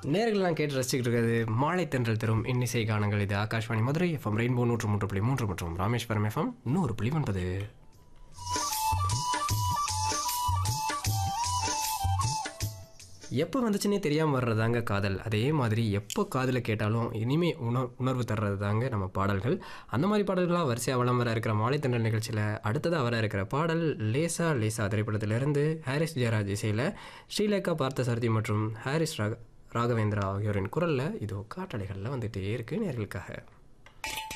நேர்கள்லாம் கேட்டு ரசிச்சுக்கிட்டு இருக்கிறது மாலை தென்றல் தரும் இன்னிசை கானங்கள் இது ஆகாஷ்வாணி மதுரை எஃப்எம் ரெயின்போ நூற்று மூன்று புள்ளி மூன்று மற்றும் ராமேஸ்வரம் எஃப்எம் நூறு புள்ளி ஒன்பது எப்போ வந்துச்சுன்னே தெரியாமல் வர்றதாங்க காதல் அதே மாதிரி எப்போ காதில் கேட்டாலும் இனிமே உணர் உணர்வு தர்றது தாங்க நம்ம பாடல்கள் அந்த மாதிரி பாடல்களாக வரிசையாக வளம் வர இருக்கிற மாலை தென்றல் நிகழ்ச்சியில் அடுத்ததாக வர இருக்கிற பாடல் லேசா லேசா திரைப்படத்திலிருந்து ஹாரிஸ் ஜெயராஜ் இசையில் ஸ்ரீலேகா பார்த்தசாரதி மற்றும் ஹாரிஸ் ராக ராகவேந்திரா ஆகியோரின் குரலில் இதோ காட்டலைகளில் வந்துகிட்டே இருக்கு நேர்களுக்காக